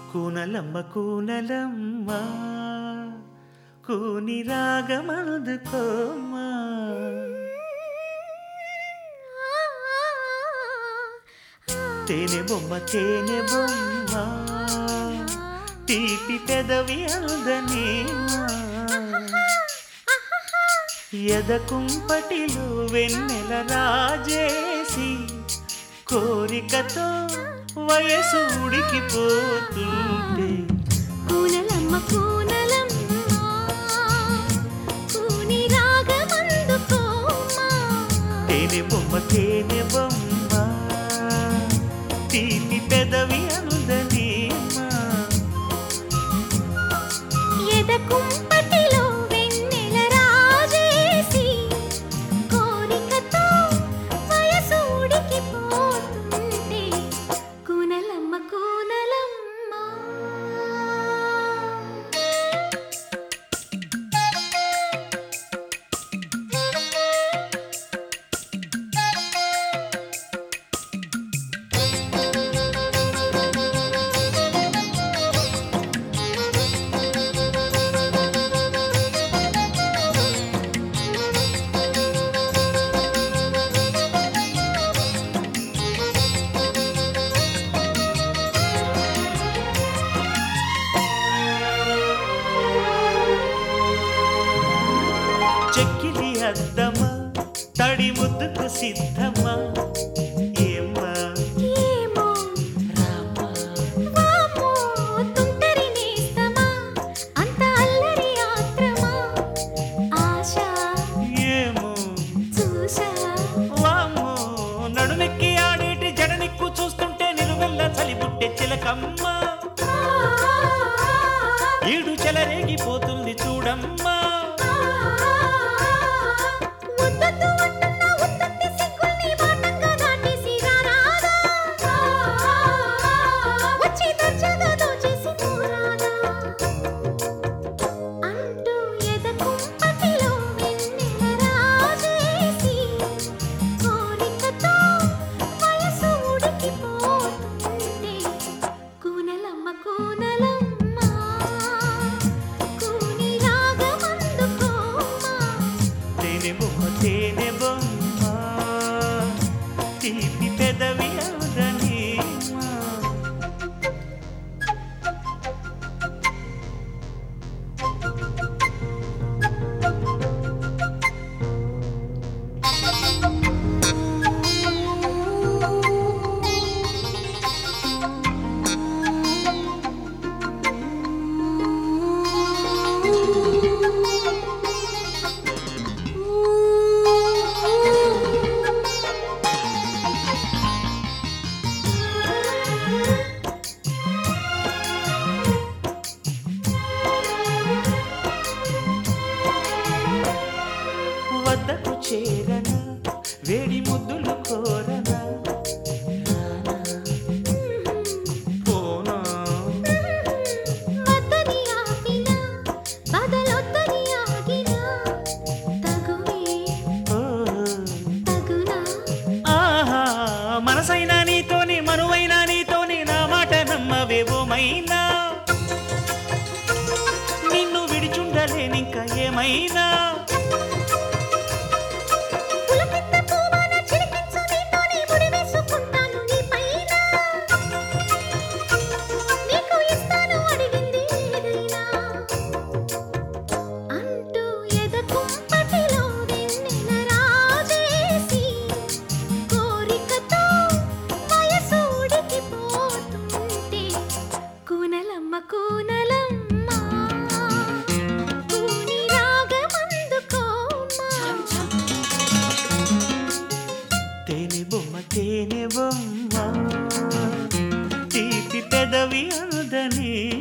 కూనలమ్మ కూనలమ్మ కూని రాగమందుకోమ్మా తేనె బొమ్మ తేనె బొమ్మ తీపి పెదవి అందనేమా ఎద కుంపటిలో వెన్నెల రాజేసి కోరికతో వయసు ఉడికిపోతుంటే కూనలమ్మ కూనలమ్మ కూని రాగమందుకోమా తేనె బొమ్మ తేనె బొమ్మ తీపి పెదవి అందనేమా ఎద కుంపటిలో వెన్నెల రాజేసి కోరికతో వయసు ఉడికిపోతుంటే కూనలమ్మ కూనలమ్మ చెక్కిలి అద్దమా తడి ముద్దుకు సిద్ధమా ఏమ్మా ఏమో రామా వామో తుంటరి నేస్తమా అంత అల్లరి ఆత్రమా ఆశ ఏమో చూశా వామ్మో నడుమెక్కి ఆడేటి జడనిక్కు చూస్తుంటే నిలువెల్ల చలిబుట్టే చిలకమ్మ ఈడు చెలరేగిపోతుంది చూడమ్మా ముద్దొద్దు అంటున్న ఉత్తత్తి సిగ్గుల్ని వాటంగా దాటేసి రారాదా వచ్చి దర్జాగా దోచేసి పోరాదా అంటూ ఎద కుంపటిలో వెన్నెల రాజేసి కోరికతో వయసు ఉడికిపోతుంటే కూనలమ్మ కూనలమ్మ కూని రాగమందుకోమా తేనె బొమ్మ తేనె బొమ్మ తీపి పెదవి అందనేమా వద్దకు చేరన వేడి ముద్దులు కోరనా రానా, పోనా వద్దని ఆపినా బదలొద్దని ఆగినా తగువే ఓ, తగునా ఆహా మనసైనా నీతోని మనువైనా నీతోని నా మాట నమ్మవేవోమైనా నిన్ను విడిచుండలేనింక ఏమైనా పులకింత పూవాన చిలికించు నీతోనే ముడి వేసుకుంటాను నీ పైన నీకు ఇస్తాను అడిగింది ఏదైనా అంటూ ఎద కుంపటిలో వెన్నెల రాజేసి కోరికతో వయసు ఉడికిపోతుంటే కూనలమ్మ కూనలమ్మ కూని రాగమందుకోమా తేనె బొమ్మ తేనె బొమ్మ తీపి పెదవి అందనే